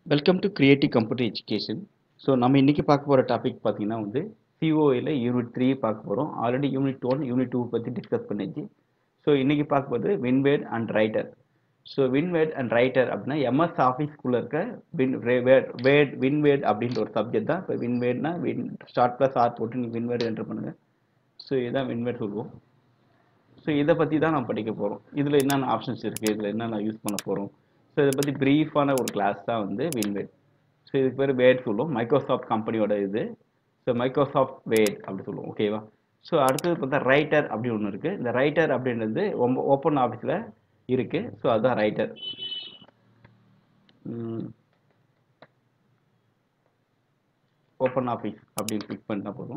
welcome to creative computer education so நம்ம இன்றைக்கி பார்க்க போகிற டாபிக் பார்த்தீங்கன்னா வந்து சிஓயில் யூனிட் த்ரீ பார்க்க போகிறோம் already unit one unit two பற்றி டிஸ்கஸ் பண்ணிச்சு ஸோ இன்றைக்கி பார்க்க போகிறது WinWord and writer so WinWord and writer அப்படின்னா எம்எஸ் ஆஃபீஸ்க்குள்ளே இருக்க வின் வேட் வின்வேட் அப்படின்ற ஒரு சப்ஜெக்ட் தான் இப்போ வின்வேட்னா வின் ஸ்டார்ட் ப்ளஸ் ஆர் போட்டு நீங்கள் வின்வேட் என்ட்ரு பண்ணுங்கள் ஸோ இதுதான் வின்வேட் சொல்லுவோம் ஸோ இதை பற்றி தான் நான் படிக்க போகிறோம் இதில் என்னென்ன ஆப்ஷன்ஸ் இருக்குது இதில் என்னென்ன யூஸ் பண்ண போகிறோம் ஸோ இதை பற்றி ப்ரீஃபான ஒரு கிளாஸ் தான் வந்து வின்வேட் ஸோ இதுக்கு பேர் வேட் சொல்லுவோம் மைக்ரோசாஃப்ட் கம்பெனியோட இது ஸோ மைக்ரோசாஃப்ட் வேட் அப்படி சொல்லுவோம் ஓகேவா ஸோ அடுத்தது பார்த்தா ரைட்டர் அப்படி ஒன்று இருக்குது இந்த ரைட்டர் அப்படின்றது ஓப்பன் ஆஃபீஸில் இருக்குது ஸோ அதுதான் ரைட்டர் ஓப்பன் ஆஃபீஸ் அப்படின்னு கிளிக் பண்ணால் போதும்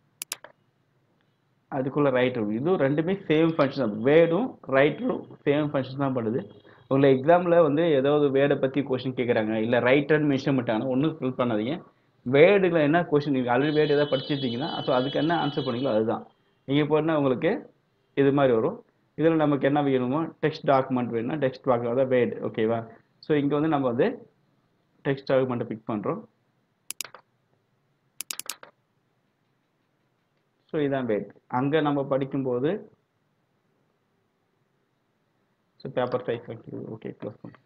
அதுக்குள்ள ரைட்டர் இதுவும் ரெண்டுமே சேம் ஃபங்க்ஷன் தான் வேர்டும் ரைட்டரும் சேம் ஃபங்க்ஷன் தான் பண்ணுது உங்களை எக்ஸாமில் வந்து ஏதாவது வேர்டை பற்றி கொஷின் கேட்குறாங்க இல்லை ரைட்டர்னு மென்ஷன் பண்ணிட்டாங்கன்னா ஒன்றும் ஃபில் பண்ணாதீங்க வேர்டில் என்ன கொஷின் நீங்கள் ஆல்ரெடி வேர்டு ஏதாவது படிச்சிருந்தீங்கன்னா ஸோ அதுக்கு என்ன ஆன்சர் பண்ணீங்களோ அதுதான் நீங்கள் போனால் உங்களுக்கு இது மாதிரி வரும் இதில் நமக்கு என்ன வேணுமோ டெக்ஸ்ட் டாக்குமெண்ட் வேணும்னா டெக்ஸ்ட் டாக்குமெண்ட் தான் வேர்டு ஓகேவா ஸோ இங்கே வந்து நம்ம வந்து டெக்ஸ்ட் டாக்குமெண்ட்டை பிக் பண்ணுறோம் ஸோ இதான் வேட் அங்கே நம்ம படிக்கும்போது ஸோ பேப்பர் சைஸ் வைக்கிறது ஓகே க்ளோஸ் பண்ணுறோம்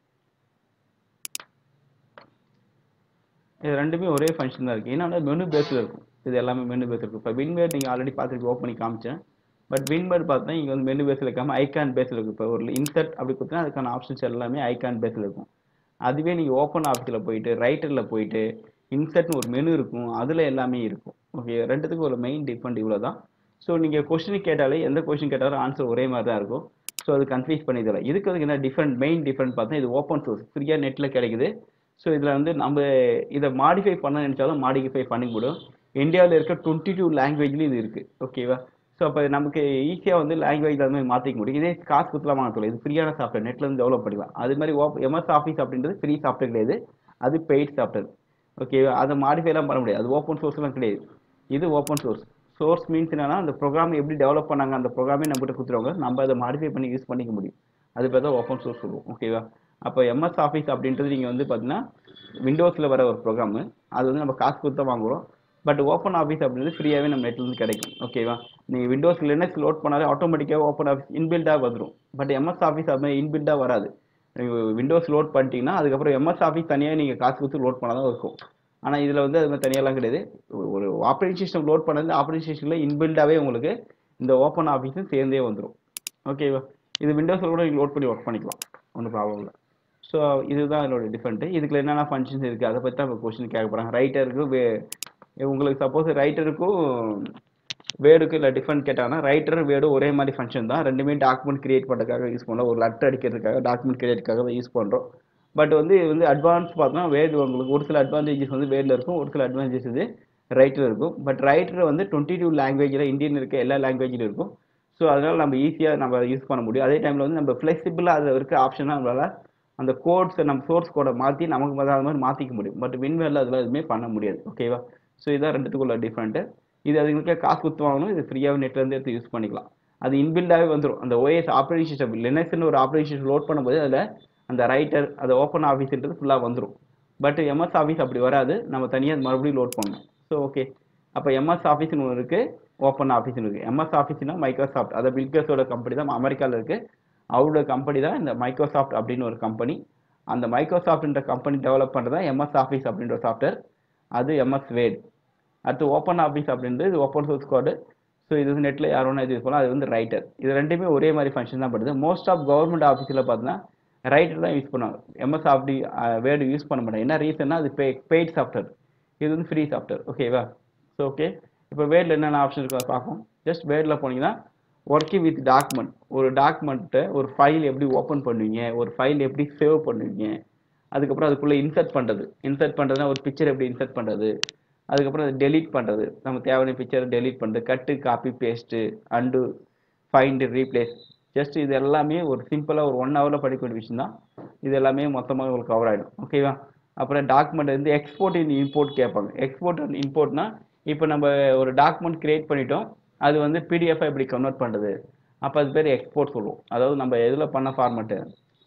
இது ரெண்டுமே ஒரே ஃபங்க்ஷன் தான் இருக்குது ஏன்னா மெனு பேஸில் இருக்கும் இது எல்லாமே மெனு பேஸ் இருக்கும் இப்போ வின்வேட் நீங்கள் ஆல்ரெடி பார்த்துருக்கு ஓப்பன் பண்ணி காமிச்சேன் பட் வின்வேட் பார்த்தா இங்கே வந்து மெனு பேஸில் இருக்காமல் ஐகான் பேஸில் இருக்கும் இப்போ ஒரு இன்சர்ட் அப்படி கொடுத்தா அதுக்கான ஆப்ஷன்ஸ் எல்லாமே ஐகான் பேஸில் இருக்கும் அதுவே நீங்கள் ஓப்பன் ஆஃபீஸில் போயிட்டு ரைட்டரில் போயிட்டு இன்சர்ட்னு ஒரு மெனு இருக்கும் அதில் எல்லாமே இருக்கும் ஓகே ரெண்டுத்துக்கும் ஒரு மெயின் டிஃபரெண்ட் இவ்வளோ தான் ஸோ நீங்கள் கொஸ்டின் கேட்டாலே எந்த கொஸ்டின் கேட்டாலும் ஆன்சர் ஒரே மாதிரி தான் இருக்கும் ஸோ அது கன்ஃபியூஸ் பண்ணி தரல இதுக்கு அதுக்கு என்ன டிஃப்ரெண்ட் மெயின் டிஃப்ரெண்ட் பார்த்தா இது ஓப்பன் சோர்ஸ் ஃப்ரீயாக நெட்டில் கிடைக்குது ஸோ இதில் வந்து நம்ம இதை மாடிஃபை பண்ண நினச்சாலும் மாடிஃபை பண்ணி முடியும் இந்தியாவில் இருக்க டுவெண்ட்டி டூ லாங்குவேஜ்லேயும் இது இருக்குது ஓகேவா ஸோ அப்போ நமக்கு ஈஸியாக வந்து லாங்குவேஜ் அது மாதிரி மாற்றிக்க முடியும் இதே காசு கொடுத்துலாம் வாங்கல இது ஃப்ரீயான சாஃப்ட்வேர் நெட்டில் வந்து டெவலப் பண்ணிக்கலாம் அது மாதிரி ஓப் எம்எஸ் ஆஃபீஸ் அப்படின்றது ஃப்ரீ சாஃப்ட்வேர் கிடையாது அது பெய்ட் சாஃப்ட்வேர் ஓகேவா அதை மாடிஃபைலாம் பண்ண முடியாது அது ஓப்பன் சோர்ஸ்லாம் கிடையாது இது ஓப்பன் சோர்ஸ் சோர்ஸ் மீன்ஸ் என்னன்னா அந்த ப்ரோக்ராம் எப்படி டெவலப் பண்ணாங்க அந்த ப்ரோக்ராமே நம்மகிட்ட கொடுத்துருவாங்க நம்ம அதை மாடிஃபை பண்ணி யூஸ் பண்ணிக்க முடியும் அது பேர் தான் ஓப்பன் சோர்ஸ் சொல்லுவோம் ஓகேவா அப்போ எம்எஸ் ஆஃபீஸ் அப்படின்றது நீங்கள் வந்து பார்த்தீங்கன்னா விண்டோஸில் வர ஒரு ப்ரோக்ராமு அது வந்து நம்ம காசு கொடுத்து தான் வாங்குறோம் பட் ஓப்பன் ஆஃபீஸ் அப்படின்றது ஃப்ரீயாகவே நம்ம நெட்லேருந்து கிடைக்கும் ஓகேவா நீங்கள் விண்டோஸ் லினக்ஸ் லோட் பண்ணாலே ஆட்டோமேட்டிக்காக ஓப்பன் ஆஃபீஸ் இன்பில்டாக வந்துடும் பட் எம்எஸ் ஆஃபீஸ் அது மாதிரி இன்பில்டாக வராது விண்டோஸ் லோட் பண்ணிட்டீங்கன்னா அதுக்கப்புறம் எம்எஸ் ஆஃபீஸ் தனியாக நீங்கள் காசு கொடுத்து லோட் பண்ணால் தான் இருக்கும் ஆனால் இதில் வந்து அது மாதிரி தனியாலாம் கிடையாது ஒரு ஆப்ரேட்டிங் சிஸ்டம் லோட் பண்ணது ஆப்ரேட்டிங் சிஸ்டமில் இன்பில்டாகவே உங்களுக்கு இந்த ஓப்பன் ஆஃபீஸும் சேர்ந்தே வந்துடும் ஓகேவா இது விண்டோஸில் கூட நீங்கள் லோட் பண்ணி ஒர்க் பண்ணிக்கலாம் ஒன்றும் ப்ராப்ளம் இல்லை ஸோ இதுதான் இதோட டிஃப்ரெண்ட்டு இதுக்குள்ள என்னென்ன ஃபங்க்ஷன்ஸ் இருக்குது அதை பற்றி தான் இப்போ கொஸ்டின் கேட்க போகிறாங்க ரைட்டருக்கு வே உங்களுக்கு சப்போஸ் ரைட்டருக்கும் வேர்டுக்கு இல்லை டிஃப்ரெண்ட் கேட்டாங்கன்னா ரைட்டர் வேர்டு ஒரே மாதிரி ஃபங்க்ஷன் தான் ரெண்டுமே டாக்குமெண்ட் கிரியேட் பண்ணுறதுக்காக யூஸ் பண்ணலாம் ஒரு லெட்டர் அடிக்கிறதுக்காக டாக்குமெண்ட் கிரியேட்டுக்காக தான் யூஸ் பண்ணுறோம் பட் வந்து இது வந்து அட்வான்ஸ் பார்த்தோம்னா வேர்டு உங்களுக்கு ஒரு சில அட்வான்டேஜஸ் வந்து வேர்டில் இருக்கும் ஒரு சில அட்வான்டேஜஸ் இது ரைட்டில் இருக்கும் பட் ரைட்டர் வந்து டுவெண்ட்டி டூ லாங்குவேஜில் இந்தியன் இருக்க எல்லா லாங்குவேஜிலும் இருக்கும் ஸோ அதனால் நம்ம ஈஸியாக நம்ம யூஸ் பண்ண முடியும் அதே டைமில் வந்து நம்ம ஃப்ளெக்சிபிளாக அதில் இருக்க ஆப்ஷனாக நம்மளால் அந்த கோட்ஸை நம்ம சோர்ஸ் கோடை மாற்றி நமக்கு அது மாதிரி மாற்றிக்க முடியும் பட் வின்வேரில் அதில் எதுவுமே பண்ண முடியாது ஓகேவா ஸோ இதான் ரெண்டுத்துக்குள்ள டிஃப்ரெண்ட்டு இது அதுங்களுக்கு காசு கொடுத்து வாங்கணும் இது ஃப்ரீயாகவே நெட்லேருந்து எடுத்து யூஸ் பண்ணிக்கலாம் அது இன்பில்டாகவே வந்துடும் அந்த ஓஎஸ் ஆப்ரேட்டிங் சிஸ்டம் லினக்ஸ்னு ஒரு ஆப்ரேட்டிங் சிஸ்டம் லோட் பண்ணும்போது அதில் அந்த ரைட்டர் அது ஓப்பன் ஆஃபீஸ்ன்றது ஃபுல்லாக வந்துடும் பட் எம்எஸ் ஆஃபீஸ் அப்படி வராது நம்ம தனியாக மறுபடியும் லோட் பண்ணணும் ஸோ ஓகே அப்போ எம்எஸ் ஆஃபீஸ்னு ஒன்று இருக்குது ஓப்பன் ஆஃபீஸ்னு இருக்குது எம்எஸ் ஆஃபீஸ்னா மைக்ரோசாஃப்ட் அதை பில்கஸோட கம்பெனி தான் அமெரிக்காவில் இருக்குது அவரோட கம்பெனி தான் இந்த மைக்ரோசாஃப்ட் அப்படின்னு ஒரு கம்பெனி அந்த மைக்ரோசாஃப்ட்ன்ற கம்பெனி டெவலப் பண்ணுறது தான் எம்எஸ் ஆஃபீஸ் அப்படின்ற சாஃப்ட்வேர் அது எம்எஸ் வேட் அடுத்து ஓப்பன் ஆஃபீஸ் அப்படின்றது இது ஓப்பன் சோர்ஸ் கோடு ஸோ இது வந்து நெட்டில் யார் ஒன்றா இது யூஸ் பண்ணலாம் அது வந்து ரைட்டர் இது ரெண்டுமே ஒரே மாதிரி ஃபங்க்ஷன் தான் படுது மோஸ்ட் ஆஃப் கவர்மெண்ட் ஆஃபீஸில் பார்த்தீங்கன்னா ரைட்டர் தான் யூஸ் பண்ணுவாங்க எம்எஸ் ஆஃப்டி வேர்டு யூஸ் பண்ண மாட்டாங்க என்ன ரீசன்னா அது பே பெய்ட் சாஃப்ட்வேர் இது வந்து ஃப்ரீ சாஃப்ட்வேர் ஓகேவா ஸோ ஓகே இப்போ வேர்டில் என்னென்ன ஆப்ஷன் இருக்கோ அதை பார்ப்போம் ஜஸ்ட் வேர்டில் போனீங்கன்னா ஒர்க்கிங் வித் டாக்குமெண்ட் ஒரு டாக்குமெண்ட்டை ஒரு ஃபைல் எப்படி ஓப்பன் பண்ணுவீங்க ஒரு ஃபைல் எப்படி சேவ் பண்ணுவீங்க அதுக்கப்புறம் அதுக்குள்ளே இன்சர்ட் பண்ணுறது இன்சர்ட் பண்ணுறதுனா ஒரு பிக்சர் எப்படி இன்சர்ட் பண்ணுறது அதுக்கப்புறம் அதை டெலீட் பண்ணுறது நம்ம தேவையான பிக்சரை டெலீட் பண்ணுறது cut copy paste and find replace just இது எல்லாமே ஒரு சிம்பிளாக ஒரு ஒன் ஹவரில் படிக்க வேண்டிய விஷயம் தான் இது எல்லாமே மொத்தமாக உங்களுக்கு கவர் ஆகிடும் ஓகேவா அப்புறம் டாக்குமெண்ட் வந்து எக்ஸ்போர்ட் இன் இம்போர்ட் கேட்பாங்க எக்ஸ்போர்ட் அண்ட் இம்போர்ட்னா இப்போ நம்ம ஒரு டாக்குமெண்ட் கிரியேட் பண்ணிட்டோம் அது வந்து பிடிஎஃபாக எப்படி கன்வெர்ட் பண்ணுறது அப்போ அது பேர் எக்ஸ்போர்ட் சொல்லுவோம் அதாவது நம்ம எதில் பண்ண ஃபார்மெட்டு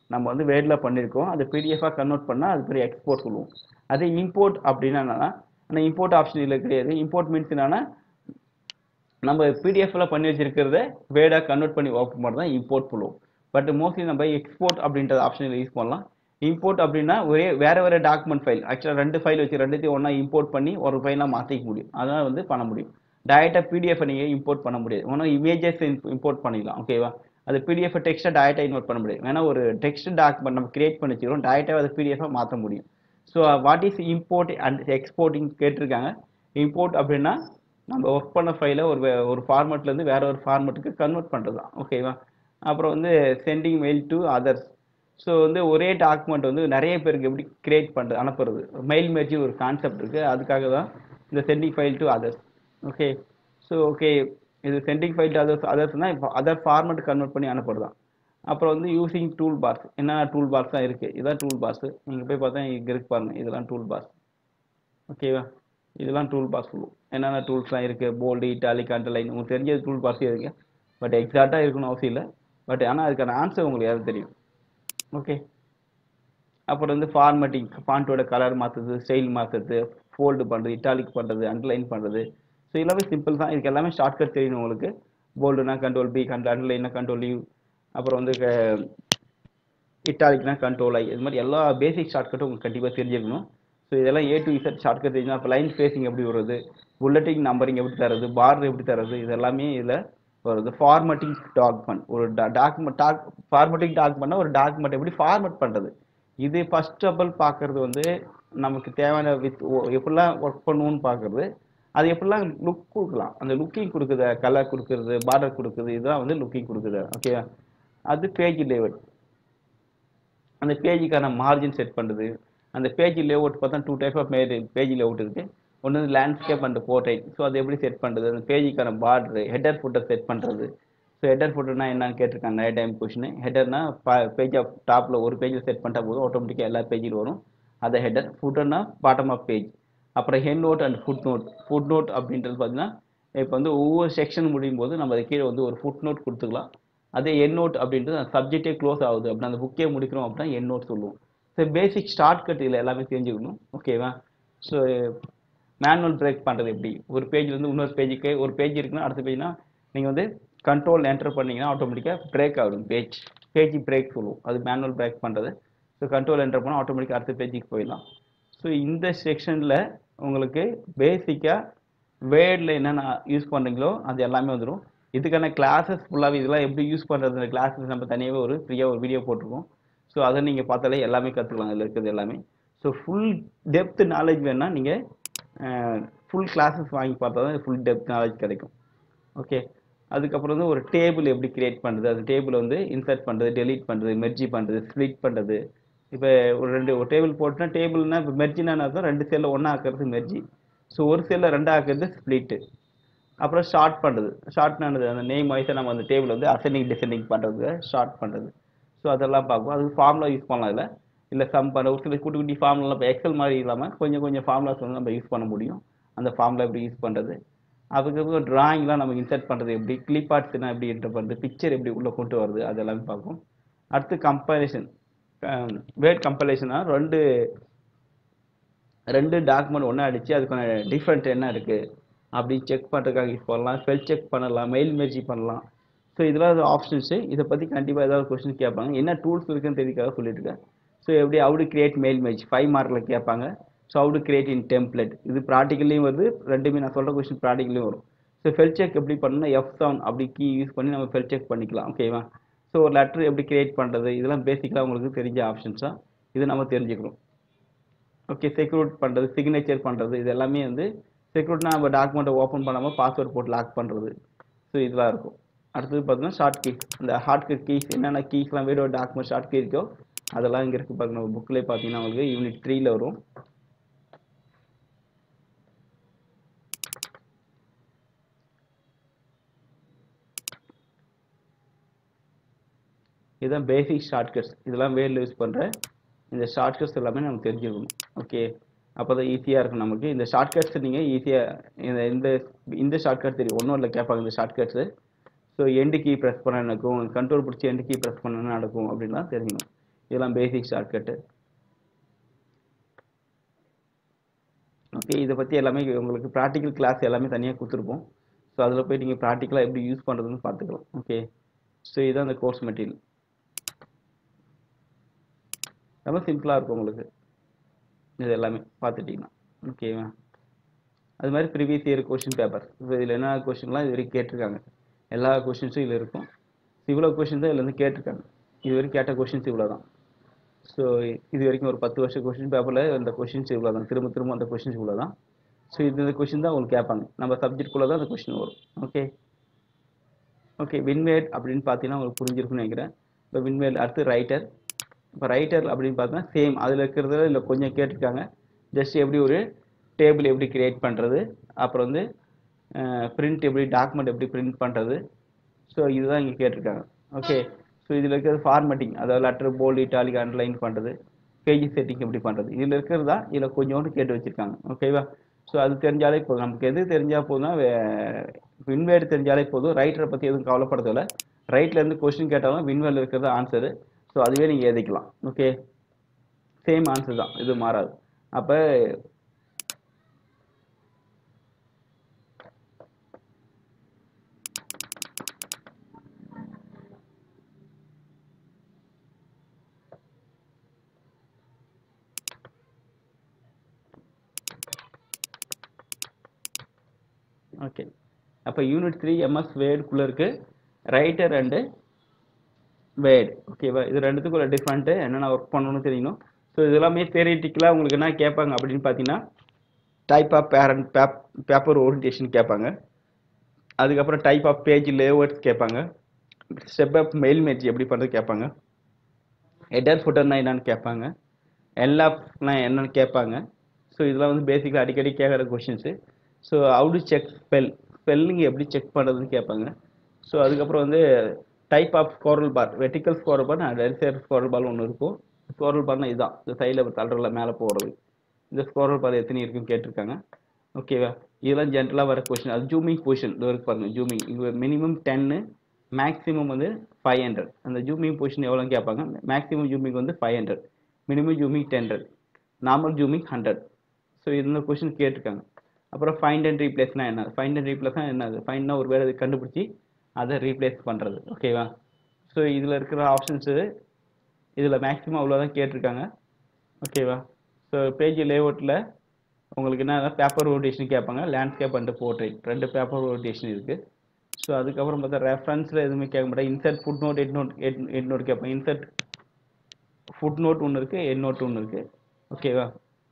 நம்ம வந்து வேர்டில் பண்ணியிருக்கோம் அது பிடிஎஃபாக கன்வெர்ட் பண்ணால் அது பெரிய எக்ஸ்போர்ட் சொல்லுவோம் அதே இம்போர்ட் அப்படின்னா என்னன்னா ஆனால் இம்போர்ட் ஆப்ஷன் இதில் கிடையாது இம்போர்ட் மீன்ஸ் என்னன்னா நம்ம பிடிஎஃப்ல பண்ணி வச்சிருக்கிறத வேர்டாக கன்வெர்ட் பண்ணி ஓப்பன் பண்ணுறது தான் இம்போர்ட் சொல்லுவோம் பட் மோஸ்ட்லி நம்ம எக்ஸ்போர்ட் அப்படின்ற ஆப்ஷன் யூஸ் பண்ணலாம் இம்போர்ட் அப்படின்னா ஒரே வேற வேற டாக்குமெண்ட் ஃபைல் ஆக்சுவலாக ரெண்டு ஃபைல் வச்சு ரெண்டுத்தையும் ஒன்றா இம்போர்ட் பண்ணி ஒரு ஃபைலாக மாற்றிக்க முடியும் அதான் வந்து பண்ண முடியும் டேரெக்டாக பிடிஎஃப் நீங்கள் இம்போர்ட் பண்ண முடியாது ஒன்றும் இமேஜஸ் இம்போர்ட் பண்ணிக்கலாம் ஓகேவா அது பிடிஎஃப் டெக்ஸ்ட்டை டேரெக்டாக இன்வெர்ட் பண்ண முடியும் வேணா ஒரு டெக்ஸ்ட் டாக்குமெண்ட் நம்ம கிரியேட் பண்ணி வச்சுக்கிறோம் டேரெக்டாக அதை பிடிஎஃபாக மாற்ற முடியும் so what is import and exporting கேட்டிருக்காங்க இம்போர்ட் அப்படின்னா நம்ம ஒர்க் பண்ண ஃபைலை ஒரு வே- ஒரு ஃபார்மேட்லேருந்து வேற ஒரு ஃபார்மேட்டுக்கு கன்வெர்ட் பண்ணுறது தான் ஓகேவா அப்புறம் வந்து sending mail to others so வந்து ஒரே டாக்குமெண்ட் வந்து நிறைய பேருக்கு எப்படி கிரியேட் பண்ணுறது அனுப்புறது மெயில் மெர்ஜி ஒரு கான்செப்ட் இருக்குது அதுக்காக தான் இந்த sending file to others okay so okay இது சென்டிங் ஃபைல் டு அதர்ஸ் அதர்ஸ்னால் இப்போ அதர் ஃபார்மேட் கன்வெர்ட் பண்ணி அனுப்புறது தான் அப்புறம் வந்து யூசிங் டூல் பார்ஸ் என்னென்ன டூல் பார்ஸ் தான் இருக்குது இதான் டூல் பார்ஸ் நீங்கள் போய் பார்த்தா இங்கே இருக்கு பாருங்க இதெல்லாம் டூல் பார்ஸ் ஓகேவா இதெல்லாம் டூல் பாஸ் சொல்லுவோம் என்னென்ன டூல்ஸ்லாம் இருக்குது போல்டு இட்டாலிக் அண்டர்லைன் உங்களுக்கு தெரிஞ்சது டூல் பாஸே இருக்கு பட் எக்ஸாக்டாக இருக்கணும் அவசியம் இல்லை பட் ஆனால் அதுக்கான ஆன்சர் உங்களுக்கு யாரும் தெரியும் ஓகே அப்புறம் வந்து ஃபார்மேட்டிங் ஃபாண்ட்டோட கலர் மாற்றுறது ஸ்டைல் மாற்றுறது ஃபோல்டு பண்ணுறது இட்டாலிக் பண்ணுறது அண்டர்லைன் பண்ணுறது ஸோ எல்லாமே சிம்பிள் தான் இதுக்கு எல்லாமே ஷார்ட்கட் தெரியணும் உங்களுக்கு போல்டுனா கண்ட்ரோல் பி கண்ட் அண்டர்லைனா கண்ட்ரோல் யூ அப்புறம் வந்து இட்டாலிக்னா கண்ட்ரோல் ஐ இது மாதிரி எல்லா பேசிக் ஷார்ட்கட்டும் உங்களுக்கு கண்டிப்பாக தெரிஞ்சிருக்கணும் ஸோ இதெல்லாம் ஏ டு இசட் ஷார்ட்கட் தெரிஞ்சுனா இப்போ லைன் ஸ்பேசிங் எப்படி வருது புல்லட்டிங் நம்பரிங் எப்படி தரது பார் எப்படி தரது இது எல்லாமே இதில் வருது ஃபார்மட்டிங் டாக்குமெண்ட் ஒரு டாக்குமெண்ட் டாக் ஃபார்மட்டிங் டாக்குமெண்ட்னா ஒரு டாக்குமெண்ட் எப்படி ஃபார்மட் பண்ணுறது இது ஃபர்ஸ்ட் ஆஃப் ஆல் பார்க்கறது வந்து நமக்கு தேவையான வித் எப்படிலாம் ஒர்க் பண்ணுவோம்னு பார்க்கறது அது எப்படிலாம் லுக் கொடுக்கலாம் அந்த லுக்கிங் கொடுக்குது கலர் கொடுக்குறது பார்டர் கொடுக்குது இதெல்லாம் வந்து லுக்கிங் கொடுக்குது ஓகேவா அது பேஜ் லேவல் அந்த பேஜுக்கான மார்ஜின் செட் பண்ணுறது அந்த பேஜ் லேஅவுட் பார்த்தா two type of page layout இருக்கு ஒன்று வந்து லேண்ட்ஸ்கேப் அண்ட் போர்ட்ரைட் ஸோ அது எப்படி செட் பண்ணுறது அந்த பேஜுக்கான பார்டர் ஹெட்டர் ஃபுட்டர் செட் பண்ணுறது ஸோ ஹெட்டர் ஃபுட்டர்னா என்னன்னு கேட்டிருக்காங்க நிறைய டைம் கொஷின் ஹெட்டர்னா பேஜ் ஆஃப் டாப்பில் ஒரு பேஜில் செட் பண்ணிட்டா போதும் ஆட்டோமேட்டிக்காக எல்லா பேஜிலும் வரும் அதை ஹெட்டர் ஃபுட்டர்னா பாட்டம் ஆஃப் பேஜ் அப்புறம் head note and footnote footnote அப்படின்றது பார்த்தீங்கன்னா இப்போ வந்து ஒவ்வொரு செக்ஷன் முடியும் போது நம்ம அது கீழே வந்து ஒரு ஃபுட் நோட் கொடுத்துக்கலாம் அதே என் நோட் அப்படின்றது அந்த சப்ஜெக்டே க்ளோஸ் ஆகுது அப்படின்னா அந்த புக்கே முடிக்கிறோம் அப்படின்னா என் நோட் சொல்லுவோம் ஸோ பேசிக் ஷார்ட் கட் இதில் எல்லாமே தெரிஞ்சுக்கணும் ஓகேவா ஸோ மேனுவல் பிரேக் பண்ணுறது எப்படி ஒரு பேஜ்லேருந்து இன்னொரு பேஜுக்கு ஒரு பேஜ் இருக்குன்னா அடுத்த பேஜ்னா நீங்கள் வந்து கண்ட்ரோல் என்டர் பண்ணீங்கன்னா ஆட்டோமேட்டிக்காக பிரேக் ஆகும் பேஜ் பேஜ் பிரேக் சொல்லுவோம் அது மேனுவல் பிரேக் பண்ணுறது ஸோ கண்ட்ரோல் என்டர் பண்ணால் ஆட்டோமேட்டிக்காக அடுத்த பேஜுக்கு போயிடலாம் ஸோ இந்த செக்ஷனில் உங்களுக்கு பேசிக்காக வேர்டில் என்னென்ன யூஸ் பண்ணுறீங்களோ அது எல்லாமே வந்துடும் இதுக்கான கிளாஸஸ் ஃபுல்லாகவே இதெல்லாம் எப்படி யூஸ் பண்ணுறது கிளாஸஸ் நம்ம தனியாகவே ஒரு ஃப்ரீயாக ஒரு வீடியோ போட்டிருக்கோம் ஸோ அதை நீங்கள் பார்த்தாலே எல்லாமே கற்றுக்கலாம் அதில் இருக்கிறது எல்லாமே ஸோ ஃபுல் டெப்த் நாலேஜ் வேணால் நீங்கள் ஃபுல் கிளாஸஸ் வாங்கி பார்த்தா தான் ஃபுல் டெப்த் நாலேஜ் கிடைக்கும் ஓகே அதுக்கப்புறம் வந்து ஒரு டேபிள் எப்படி கிரியேட் பண்ணுறது அந்த டேபிளை வந்து இன்சர்ட் பண்ணுறது டெலீட் பண்ணுறது மெர்ஜி பண்ணுறது ஸ்ப்ளிட் பண்ணுறது இப்போ ஒரு ரெண்டு ஒரு டேபிள் போட்டுனா டேபிள்னா இப்போ மெர்ஜினா அர்த்தம் ரெண்டு செல்லில் ஒன்றா ஆக்கிறது மெர்ஜி ஸோ ஒரு செல்லில் ரெண்டா ஆக்கிறது ஸ்ப்ளிட்டு அப்புறம் ஷார்ட் பண்ணுறது ஷார்ட்னானது அந்த நேம் வைஸாக நம்ம அந்த டேபிள் வந்து அசெண்டிங் டிசெண்டிங் பண்ணுறது ஷார்ட் பண்ணுறது ஸோ அதெல்லாம் பார்ப்போம் அதுக்கு ஃபார்முலா யூஸ் பண்ணலாம் இல்லை இல்லை சம் பண்ண ஒரு சில குட்டி குட்டி ஃபார்முலா இப்போ எக்ஸல் மாதிரி இல்லாமல் கொஞ்சம் கொஞ்சம் ஃபார்முலாஸ் வந்து நம்ம யூஸ் பண்ண முடியும் அந்த ஃபார்முலா எப்படி யூஸ் பண்ணுறது அதுக்கப்புறம் டிராயிங்லாம் நம்ம இன்சர்ட் பண்ணுறது எப்படி கிளிப் ஆர்ட்ஸ்னா எப்படி என்டர் பண்ணுறது பிக்சர் எப்படி உள்ளே கொண்டு வருது அது எல்லாமே பார்ப்போம் அடுத்து கம்பைலேஷன் வேர்ட் கம்பைலேஷனாக ரெண்டு ரெண்டு டாக்குமெண்ட் ஒன்றா அடித்து அதுக்கான டிஃப்ரெண்ட் என்ன இருக்குது அப்படின்னு செக் பண்ணுறதுக்காக யூஸ் பண்ணலாம் ஸ்பெல் செக் பண்ணலாம் மெயில் மெர்ஜி பண்ணலாம் ஸோ இதெல்லாம் ஆப்ஷன்ஸு இதை பற்றி கண்டிப்பாக ஏதாவது கொஸ்டின் கேட்பாங்க என்ன டூல்ஸ் இருக்குன்னு தெரிவிக்காக சொல்லிட்டு இருக்கேன் ஸோ எப்படி how to create mail merge five மார்க்கில் கேட்பாங்க so how to create in template இது ப்ராக்டிக்கல்லையும் வருது ரெண்டுமே நான் சொல்கிற கொஸ்டின் ப்ராக்டிக்கலையும் வரும் ஸோ ஃபெல் செக் எப்படி பண்ணணும்னா எஃப் செவன் அப்படி கீ யூஸ் பண்ணி நம்ம ஃபெல் செக் பண்ணிக்கலாம் ஓகேவா ஸோ ஒரு லெட்டர் எப்படி கிரியேட் பண்ணுறது இதெல்லாம் பேசிக்காக உங்களுக்கு தெரிஞ்ச ஆப்ஷன்ஸ் தான் இது நம்ம தெரிஞ்சுக்கணும் ஓகே செக்யூரிட் பண்ணுறது சிக்னேச்சர் பண்ணுறது இது எல்லாமே வந்து செக்யூரிட்னா நம்ம டாக்குமெண்ட்டை ஓப்பன் பண்ணாமல் பாஸ்வேர்ட் போட்டு லாக் பண்ணுறது ஸோ இதெல்லாம் இருக்கும் அடுத்தது பார்த்தீங்கன்னா ஷார்ட் கீஸ் இந்த ஹார்ட் கட் கீஸ் என்னென்ன கீஸ்லாம் வீடியோ டாக்குமெண்ட் ஷார்ட் கீ இருக்கோ அதெல்லாம் இங்கே இருக்குது பாருங்க நம்ம புக்கில் பார்த்தீங்கன்னா உங்களுக்கு யூனிட் த்ரீல வரும் இதுதான் பேசிக் ஷார்ட்கட்ஸ் இதெல்லாம் வேர்டில் யூஸ் பண்ணுற இந்த ஷார்ட்கட்ஸ் எல்லாமே நமக்கு தெரிஞ்சுக்கணும் ஓகே அப்போ தான் ஈஸியாக இருக்கும் நமக்கு இந்த ஷார்ட்கட்ஸ் நீங்கள் ஈஸியாக இந்த இந்த இந்த ஷார்ட்கட் தெரியும் ஒன்றும் இல்லை கேட்பாங்க இந்த shortcuts so end key press பண்ண நடக்கும் கண்ட்ரோல் பிடிச்சி எண்டு கீ ப்ரெஸ் பண்ண நடக்கும் அப்படின்லாம் தெரிஞ்சுக்கணும் இதெல்லாம் பேசிக் ஷார்ட்கட்டு ஓகே இதை பற்றி எல்லாமே உங்களுக்கு ப்ராக்டிக்கல் கிளாஸ் எல்லாமே தனியாக கொடுத்துருப்போம் ஸோ அதில் போய் நீங்கள் ப்ராக்டிக்கலாக எப்படி யூஸ் பண்ணுறதுன்னு பார்த்துக்கலாம் ஓகே ஸோ இதுதான் அந்த கோர்ஸ் மெட்டீரியல் ரொம்ப சிம்பிளாக இருக்கும் உங்களுக்கு இது எல்லாமே பார்த்துட்டிங்கன்னா ஓகேவா அது மாதிரி ப்ரீவியஸ் இயர் கொஷின் பேப்பர் இப்போ இதில் என்ன கொஷின்லாம் இது வரைக்கும் கேட்டிருக்காங்க எல்லா கொஷின்ஸும் இதில் இருக்கும் இவ்வளோ கொஷின் தான் இதில் இருந்து கேட்டிருக்காங்க இது வரைக்கும் கேட்ட கொஷின்ஸ் இவ்வளோ தான் ஸோ இது வரைக்கும் ஒரு பத்து வருஷம் கொஷின் பேப்பரில் இந்த கொஷின்ஸ் இவ்வளோ தான் திரும்ப திரும்ப அந்த கொஷின்ஸ் இவ்வளோ தான் ஸோ இது இந்த கொஷின் தான் உங்களுக்கு கேட்பாங்க நம்ம சப்ஜெக்ட்குள்ளே தான் அந்த கொஷின் வரும் ஓகே ஓகே வின்வேட் அப்படின்னு பார்த்தீங்கன்னா உங்களுக்கு புரிஞ்சிருக்கும்னு நினைக்கிறேன் இப்போ வின்வேட் அடுத்து ரைட்டர் இப்போ ரைட்டர் அப்படின்னு பார்த்தா சேம் அதில் இருக்கிறதுல இல்லை கொஞ்சம் கேட்டிருக்காங்க ஜஸ்ட் எப்படி ஒரு டேபிள் எப்படி கிரியேட் பண்ணுறது அப்புறம் வந்து பிரிண்ட் எப்படி டாக்குமெண்ட் எப்படி பிரிண்ட் பண்ணுறது ஸோ இதுதான் இங்கே கேட்டிருக்காங்க ஓகே ஸோ இதில் இருக்கிறது ஃபார்மேட்டிங் அதாவது லெட்டர் போல்டு இட்டாலிக் அண்டர்லைன் பண்ணுறது பேஜ் செட்டிங் எப்படி பண்ணுறது இதில் இருக்கிறது தான் இதில் கொஞ்சோண்டு கேட்டு வச்சுருக்காங்க ஓகேவா ஸோ அது தெரிஞ்சாலே போதும் நமக்கு எது தெரிஞ்சால் போதும்னா வின்வேர்டு தெரிஞ்சாலே போதும் ரைட்டரை பற்றி எதுவும் கவலைப்படுறதில்ல ரைட்லேருந்து கொஸ்டின் கேட்டாலும் வின்வேர்டில் இருக்கிறது ஆன்சரு ஸோ அதுவே நீங்கள் எழுதிக்கலாம் ஓகே சேம் ஆன்சர் தான் இது மாறாது அப்போ ஓகே அப்போ யூனிட் த்ரீ எம்எஸ் வேர்டுக்குள்ளே இருக்குது ரைட்டர் அண்டு வேர்டு ஓகேவா இது ரெண்டுத்துக்குள்ள டிஃப்ரெண்ட்டு என்னென்ன ஒர்க் பண்ணணும்னு தெரியணும் ஸோ இது எல்லாமே தேரிட்டிக்கலாக உங்களுக்கு என்ன கேட்பாங்க அப்படின்னு பார்த்தீங்கன்னா டைப் ஆஃப் பேரண்ட் பேப் பேப்பர் ஓரியன்டேஷன் கேட்பாங்க அதுக்கப்புறம் டைப் ஆஃப் பேஜ் லேஅவுட்ஸ் கேட்பாங்க ஸ்டெப் ஆஃப் மெயில் மேட்ச் எப்படி பண்ணுறது கேட்பாங்க ஹெட்டர் ஃபுட்டர்னா என்னன்னு கேட்பாங்க எல்ஆப்னா என்னன்னு கேட்பாங்க ஸோ இதெல்லாம் வந்து பேசிக்காக அடிக்கடி கேட்குற கொஷின்ஸு so how to check spell spelling எப்படி செக் பண்ணுறதுன்னு கேட்பாங்க ஸோ அதுக்கப்புறம் வந்து type of scroll bar vertical scroll bar டெரிசேர் ஸ்கோரல் பார் ஒன்று இருக்கும் ஸ்கோரல் பார்னா இதுதான் இந்த சைடில் தள்ளுறல மேலே போகிறது இந்த ஸ்கோரல் பார் எத்தனை இருக்குன்னு கேட்டிருக்காங்க ஓகேவா இதெல்லாம் ஜென்ரலாக வர கொஷின் அது ஜூமிங் பொசிஷன் இது வரைக்கும் பாருங்கள் ஜூமிங் இது மினிமம் டென்னு மேக்ஸிமம் வந்து ஃபைவ் ஹண்ட்ரட் அந்த ஜூமிங் பொசிஷன் எவ்வளோன்னு கேட்பாங்க மேக்ஸிமம் ஜூமிங் வந்து five hundred minimum zooming ten hundred normal zooming hundred so இந்த கொஷின் கேட்டிருக்காங்க அப்புறம் ஃபைண்ட் அண்ட் ரீப்ளேஸ்னா என்ன ஃபைண்ட் அண்ட் ரீப்ளேஸ்னா என்னது ஃபைண்ட்னா ஒரு வேலை கண்டுபிடிச்சி அதை ரீப்ளேஸ் பண்ணுறது ஓகேவா ஸோ இதில் இருக்கிற ஆப்ஷன்ஸு இதில் மேக்ஸிமம் அவ்வளோதான் கேட்டிருக்காங்க ஓகேவா ஸோ பேஜ் லேஅவுட்டில் உங்களுக்கு என்ன பேப்பர் ஓரியன்டேஷன் கேட்பாங்க லேண்ட்ஸ்கேப் அண்ட் போர்ட்ரேட் ரெண்டு பேப்பர் ஓரியன்டேஷன் இருக்குது ஸோ அதுக்கப்புறம் பார்த்தா ரெஃபரன்ஸில் எதுவுமே கேட்க மாட்டேன் insert footnote endnote end endnote கேட்பாங்க இன்சர்ட் ஃபுட் நோட் ஒன்று இருக்குது எட் நோட் ஒன்று இருக்குது ஓகேவா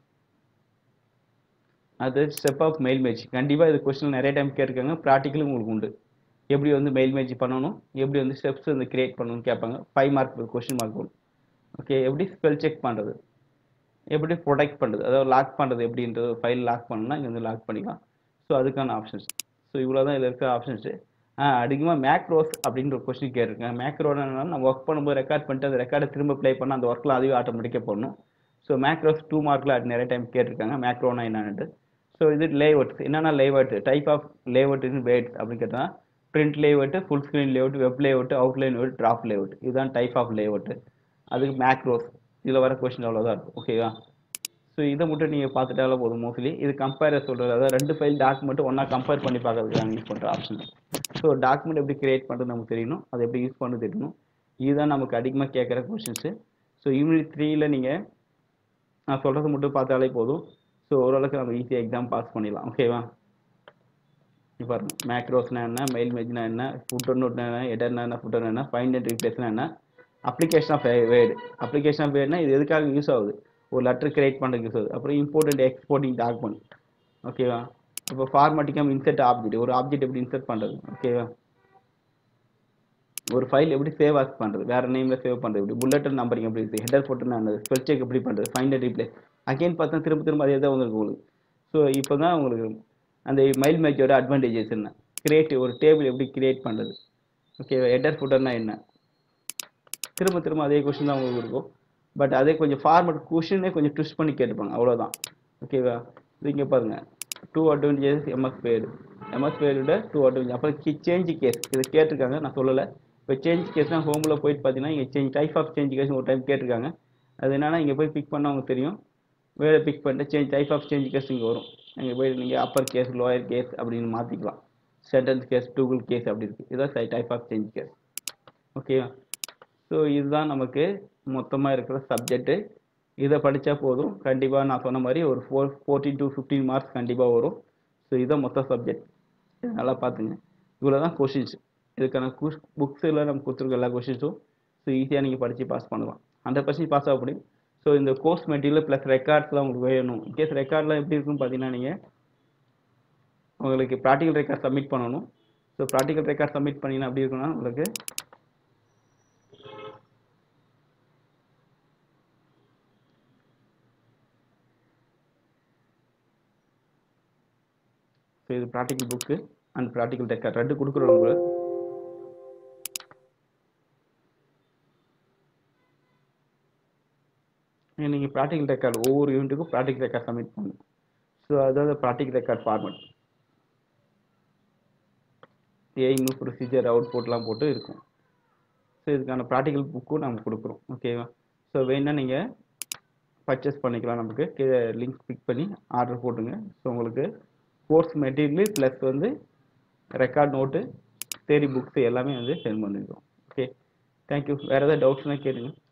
அது ஸ்டெப் ஆஃப் மெயில் மேட்ச் கண்டிப்பாக இது கொஸ்டின் நிறைய டைம் கேட்டிருக்காங்க ப்ராக்டிக்கலும் உங்களுக்கு உண்டு எப்படி வந்து மெயில் மேட்ச் பண்ணணும் எப்படி வந்து ஸ்டெப்ஸ் வந்து கிரியேட் பண்ணணும்னு கேட்பாங்க ஃபைவ் மார்க் கொஸ்டின் மார்க் வரும் ஓகே எப்படி ஸ்பெல் செக் பண்ணுறது எப்படி ப்ரொடெக்ட் பண்ணுறது அதாவது லாக் பண்ணுறது எப்படின்றது ஃபைல் லாக் பண்ணணும்னா இங்கே வந்து லாக் பண்ணிக்கலாம் ஸோ அதுக்கான ஆப்ஷன்ஸ் ஸோ இவ்வளோ தான் இதில் இருக்கிற ஆப்ஷன்ஸு அதிகமாக மேக்ரோஸ் அப்படின்ற ஒரு கொஸ்டின் கேட்டிருக்கேன் மேக்ரோனா நம்ம ஒர்க் பண்ணும்போது ரெக்கார்ட் பண்ணிட்டு அந்த ரெக்கார்டை திரும்ப ப்ளே பண்ணால் அந்த ஒர்க்கில் அதுவே ஆட்டோமேட்டிக்காக பண்ணணும் ஸோ மேக்ரோஸ் டூ மார்க்கில் அது நிறைய டைம் கேட்டிருக்காங்க மேக்ரோனா என்னன்ட்டு ஸோ இது லேஅவுட்ஸ் என்னென்ன layout type of layout in words அப்படின்னு கேட்டால் print layout full screen layout web layout outline layout draft layout இதுதான் டைப் ஆஃப் லேஅவுட் அதுக்கு மேக்ரோஸ் இதில் வர கொஸ்டின் அவ்வளோதான் இருக்கும் ஓகேவா ஸோ இதை மட்டும் நீங்கள் பார்த்துட்டாலே போதும் மோஸ்ட்லி இது கம்பேர் சொல்கிறது அதாவது ரெண்டு ஃபைல் டாக்குமெண்ட் ஒன்றா கம்பேர் பண்ணி பார்க்கறதுக்கு நாங்கள் யூஸ் பண்ணுற ஆப்ஷன் ஸோ டாக்குமெண்ட் எப்படி கிரியேட் பண்ணுறது நமக்கு தெரியணும் அதை எப்படி யூஸ் பண்ணுறது தெரியணும் இதுதான் நமக்கு அதிகமாக கேட்குற கொஷின்ஸு ஸோ யூனிட் த்ரீயில் நீங்கள் நான் சொல்கிறது மட்டும் பார்த்தாலே போதும் ஸோ ஓரளவுக்கு நம்ம ஈஸியாக எக்ஸாம் பாஸ் பண்ணிடலாம் ஓகேவா இப்போ பாருங்க மேக்ரோஸ்னா என்ன மெயில் மெஜ்னா என்ன ஃபுட்டர் நோட்னா என்ன எடர்னா என்ன ஃபுட்டர் என்ன ஃபைண்ட் அண்ட் ரீப்ளேஸ்னா என்ன application of word application of வேர்டுனா இது எதுக்காக யூஸ் ஆகுது ஒரு லெட்டர் கிரியேட் பண்ணுறதுக்கு யூஸ் ஆகுது அப்புறம் இம்போர்ட் அண்ட் எக்ஸ்போர்ட்டிங் டாக்குமெண்ட் ஓகேவா இப்போ ஃபார்மேட்டிக்காக இன்சர்ட் ஆப்ஜெக்ட் ஒரு ஆப்ஜெக்ட் எப்படி இன்சர்ட் பண்ணுறது ஓகேவா ஒரு ஃபைல் எப்படி சேவ் ஆஸ் பண்ணுறது வேறு நேமில் சேவ் பண்ணுறது எப்படி புல்லட் நம்பரிங் எப்படி இருக்குது ஹெடர் போட்டுனா என்னது ஸ்பெல் செக் எப்படி பண்ணுறது ஃபைண்ட் அண்ட் ரீப்ளேஸ் அகைன் பார்த்தா திரும்ப திரும்ப அதே தான் வந்துருக்கு உங்களுக்கு ஸோ இப்போ தான் உங்களுக்கு அந்த மைல் மேட்சோட அட்வான்டேஜஸ் என்ன கிரியேட் ஒரு டேபிள் எப்படி கிரியேட் பண்ணுறது ஓகே ஹெடர் ஃபுட்டர்னா என்ன திரும்ப திரும்ப அதே கொஷின் தான் உங்களுக்கு இருக்கும் பட் அதே கொஞ்சம் ஃபார்மட் கொஷினே கொஞ்சம் ட்விஸ்ட் பண்ணி கேட்டுப்பாங்க அவ்வளோதான் ஓகேவா இது இங்கே பாருங்கள் two advantages MS pad MS பேரோட டூ அட்வான்டேஜ் அப்புறம் கி சேஞ்ச் கேஸ் இதை கேட்டிருக்காங்க நான் சொல்லலை இப்போ சேஞ்ச் கேஸ்னால் ஹோமில் போயிட்டு பார்த்தீங்கன்னா இங்கே change type of change case ஒரு டைம் கேட்டிருக்காங்க அது என்னன்னா இங்கே போய் பிக் பண்ண உங்களுக்கு தெரியும் வேறு பிக் பண்ணிட்டு change type of change case இங்கே வரும் இங்கே போய் நீங்கள் அப்பர் கேஸ் லோயர் கேஸ் அப்படின்னு மாற்றிக்கலாம் சென்டென்ஸ் கேஸ் டூகுள் கேஸ் அப்படி இருக்குது இதுதான் டைப் ஆஃப் சேஞ்ச் கேஸ் ஓகேவா ஸோ இதுதான் நமக்கு மொத்தமாக இருக்கிற சப்ஜெக்ட்டு இதை படித்தா போதும் கண்டிப்பாக நான் சொன்ன மாதிரி ஒரு four fourteen to fifteen marks கண்டிப்பாக வரும் ஸோ இதுதான் மொத்த சப்ஜெக்ட் இது நல்லா பார்த்துங்க இவ்வளோ தான் கொஷின்ஸ் இதுக்கான குஸ் புக்ஸில் நம்ம கொடுத்துருக்க எல்லா கொஷின்ஸும் ஸோ ஈஸியாக நீங்கள் படித்து பாஸ் பண்ணலாம் ஹண்ட்ரட் பர்சன்ட் பாஸ் ஆக முடியும் ஸோ இந்த கோர்ஸ் மெட்டீரியல் ப்ளஸ் ரெக்கார்ட்ஸ்லாம் உங்களுக்கு வேணும் இன்கேஸ் ரெக்கார்ட்லாம் எப்படி இருக்குன்னு பார்த்தீங்கன்னா நீங்கள் உங்களுக்கு ப்ராக்டிக்கல் ரெக்கார்ட் சப்மிட் பண்ணணும் ஸோ ப்ராக்டிக்கல் ரெக்கார்ட் சப்மிட் பண்ணிங்கன்னா அப்படி இருக்குன்னா உங்களுக்கு ஸோ இது practical book and practical record ரெண்டு கொடுக்குறோம் உங்களுக்கு நீங்கள் ப்ராக்டிக்கல் ரெக்கார்டு ஒவ்வொரு யூனிட்டுக்கும் ப்ராக்டிக்கல் ரெக்கார்ட் சப்மிட் பண்ணணும் ஸோ அதாவது practical record format aim procedure அவுட்புட்லாம் போட்டு இருக்கும் ஸோ இதுக்கான ப்ராக்டிக்கல் புக்கும் நம்ம கொடுக்குறோம் ஓகேவா ஸோ வேணா நீங்கள் பர்ச்சேஸ் பண்ணிக்கலாம் நமக்கு கீழே லிங்க் கிளிக் பண்ணி ஆர்டர் போட்டுங்க ஸோ உங்களுக்கு கோர்ஸ் மெட்டீரியல் ப்ளஸ் வந்து ரெக்கார்ட் நோட்டு தேரி புக்ஸ் எல்லாமே வந்து சென்ட் பண்ணிருக்கோம் ஓகே தேங்க்யூ வேறு ஏதாவது டவுட்ஸ்னால் கேளுங்க